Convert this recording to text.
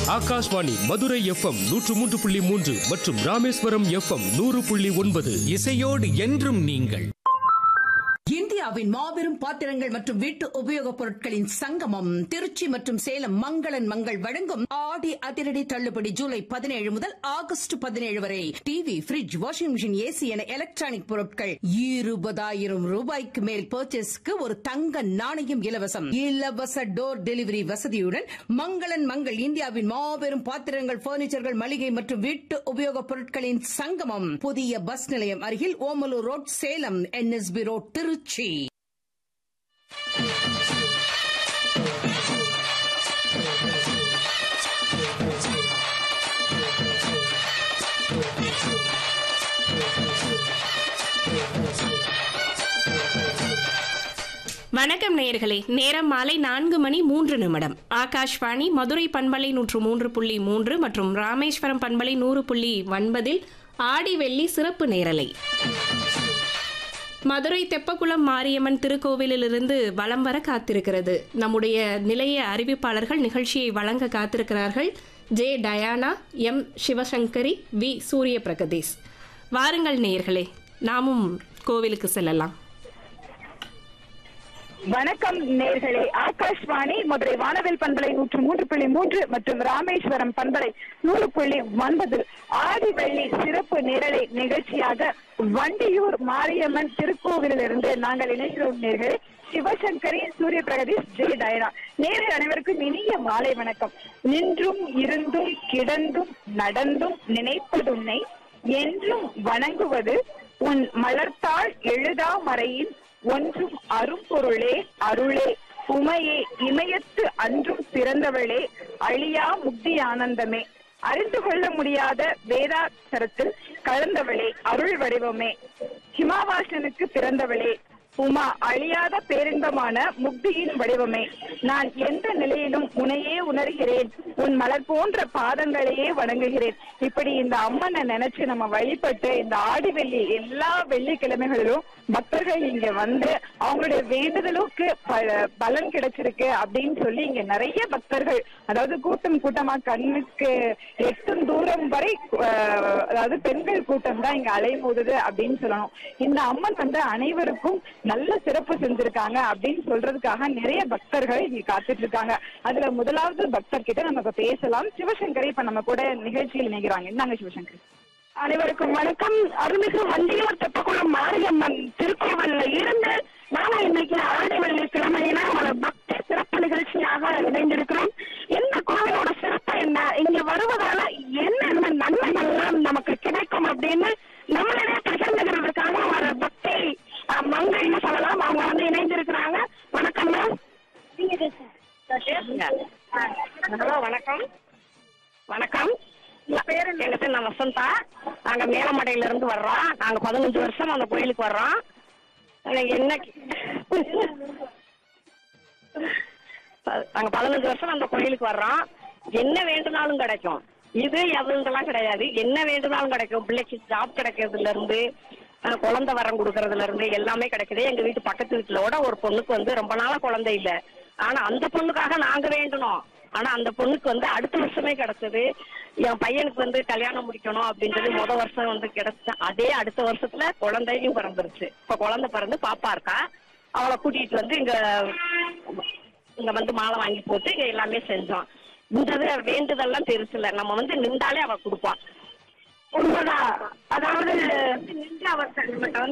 Akashvani Madurai FM நூற்று மூன்று புள்ளி மூன்று மற்றும் ராமேஸ்வரம் எஃப்எம் நூறு புள்ளி ஒன்பது இசையோடு என்றும் நீங்கள் இந்தியாவின் மாபெரும் பாத்திரங்கள் மற்றும் வீட்டு உபயோகப் பொருட்களின் சங்கமம் திருச்சி மற்றும் சேலம் மங்களன் மங்கள் வழங்கும் ஆடி அதிரடி தள்ளுபடி ஜூலை பதினேழு முதல் ஆகஸ்ட் பதினேழு வரை TV fridge washing machine AC என எலக்ட்ரானிக் பொருட்கள் இருபதாயிரம் ரூபாய்க்கு மேல் பர்ச்சேஸ்க்கு ஒரு தங்க நாணயம் இலவசம் இலவச டோர் டெலிவரி வசதியுடன் மங்களன் மங்கள் இந்தியாவின் மாபெரும் பாத்திரங்கள் பர்னிச்சர்கள் மளிகை மற்றும் வீட்டு உபயோகப் பொருட்களின் சங்கமம் புதிய பஸ் நிலையம் அருகில் Omalur road Salem NSB road Trichy வணக்கம் நேயர்களே நேரம் மாலை நான்கு மணி மூன்று நிமிடம் ஆகாஷ்வாணி மதுரை பண்பலை நூற்று மூன்று புள்ளி மூன்று மற்றும் ராமேஸ்வரம் பண்பலை நூறு புள்ளி ஒன்பதில் ஆடி வெள்ளி சிறப்பு நேரலை மதுரை தெப்பக்குளம் மாரியம்மன் திருக்கோவிலிலிருந்து வலம் வர காத்திருக்கிறது நம்முடைய நிலைய அறிவிப்பாளர்கள் நிகழ்ச்சியை வழங்க காத்திருக்கிறார்கள் J Diana M Sivasankari V Surya Pragatheesh வாருங்கள் நேயர்களே நாமும் கோவிலுக்கு செல்லலாம் வணக்கம் நேர்களே ஆகாஷ்வாணி மதுரை வானவில் பண்பலை நூற்று மூன்று புள்ளி மூன்று மற்றும் ராமேஸ்வரம் பண்பலை நூறு புள்ளி ஒன்பது ஆடி வெள்ளி சிறப்பு நேரலை நிகழ்ச்சியாக வண்டியூர் மாரியம்மன் திருக்கோவிலிருந்து நாங்கள் இணைகிறோம் நேர்களே சிவசங்கரி சூரிய பிரகதீஷ் ஜெய டயனா நேரில் அனைவருக்கும் இனிய மாலை வணக்கம் நின்றும் இருந்தும் கிடந்தும் நடந்தும் நினைப்பதுன்னை என்றும் வணங்குவது உன் மலர்த்தாள் எழுதாமறையின் ஒன்றும் அரும்பொருளே அருளே உமையே இமயத்து அன்றும் பிறந்தவளே அழியா முக்தி ஆனந்தமே அறிந்து கொள்ள முடியாத வேதாசரத்தில் கலந்தவளே அருள் வடிவமே ஹிமாவாசனுக்கு பிறந்தவளே உமா அழியாத பேரின்பமான முக்தியின் வடிவமே நான் எந்த நிலையிலும் உனையே உணர்கிறேன் உன் மலர் போன்ற பாதங்களையே வணங்குகிறேன் இப்படி இந்த அம்மனை நினைச்சு நம்ம வழிபட்டு இந்த ஆடி வெள்ளி எல்லா வெள்ளிக்கிழமைகளிலும் பக்தர்கள் இங்க வந்து அவங்களுடைய வேண்டுதலுக்கு ப- பலன் கிடைச்சிருக்கு அப்படின்னு சொல்லி இங்க நிறைய பக்தர்கள் அதாவது கூட்டம் கூட்டமா கண்ணுக்கு எட்டும் தூரம் வரை அஹ், அதாவது பெண்கள் கூட்டம் தான் இங்க அலைமோதுது அப்படின்னு சொல்லணும் இந்த அம்மன் வந்து அனைவருக்கும் நல்ல சிறப்பு செஞ்சிருக்காங்க அப்படின்னு சொல்றதுக்காக நிறைய பக்தர்கள் இங்க காத்துட்டு இருக்காங்க அதுல முதலாவது பக்தர் கிட்ட நம்ம இப்ப பேசலாம் சிவசங்கரி இப்ப நம்ம கூட நிகழ்ச்சியில் இணைகிறாங்க இந்தாங்க சிவசங்கரி அனைவருக்கும் வணக்கம் அருள்மிகு வண்டியூர் தெப்பக்குளம் மாரியம்மன் திருக்கோவில்ல இருந்து நாம இன்னைக்கு ஆடிவள்ளி கிழமையில ஒரு பக்தி சிறப்பு நிகழ்ச்சியாக இணைந்திருக்கிறோம் இந்த கோவிலோட சிறப்பு என்ன இங்க வருவதால என்னென்ன நன்மைகள் எல்லாம் நமக்கு கிடைக்கும் அப்படின்னு நம்மளிடையே பகிர்ந்துகிறதுக்காக ஒரு பக்தி அஹ், மங்கைன்னு சொல்லலாம் அவங்க வந்து இணைந்திருக்கிறாங்க வணக்கம் மேம் ஹலோ வணக்கம் வணக்கம் எங்க பேர் நான் வசந்தா நாங்க மேலமடையில இருந்து வர்றோம் நாங்க பதினஞ்சு வருஷம் அந்த கோயிலுக்கு வர்றோம் எனக்கு என்ன நாங்க பதினஞ்சு வருஷம் அந்த கோயிலுக்கு வர்றோம் என்ன வேண்டுனாலும் கிடைக்கும் இது எதுங்கெல்லாம் கிடையாது என்ன வேண்டுனாலும் கிடைக்கும் பிள்ளைக்கு ஜாப் கிடைக்கிறதுல இருந்து அஹ், குழந்தை வரம் கொடுக்கறதுல இருந்து எல்லாமே கிடைக்குது எங்க வீட்டு பக்கத்து வீட்டுலோட ஒரு பொண்ணுக்கு வந்து ரொம்ப நாளா குழந்தை இல்ல ஆனா அந்த பொண்ணுக்காக நாங்க வேண்டணும் ஆனா அந்த பொண்ணுக்கு வந்து அடுத்த வருஷமே கிடைச்சது என் பையனுக்கு வந்து கல்யாணம் முடிக்கணும் அப்படின்றது முத வருஷம் வந்து கிடைச்ச அதே அடுத்த வருஷத்துல குழந்தையும் பிறந்துருச்சு இப்ப குழந்தை பிறந்து பாப்பா இருக்கா அவளை கூட்டிட்டு வந்து இங்க இங்க வந்து மாலை வாங்கி போட்டு இங்க எல்லாமே செஞ்சோம் இந்த இது வேண்டுதல்லாம் பெருசு இல்ல நம்ம வந்து நின்றாலே அவ கொடுப்பா உண்மைதான் அதாவது நின்று அவர்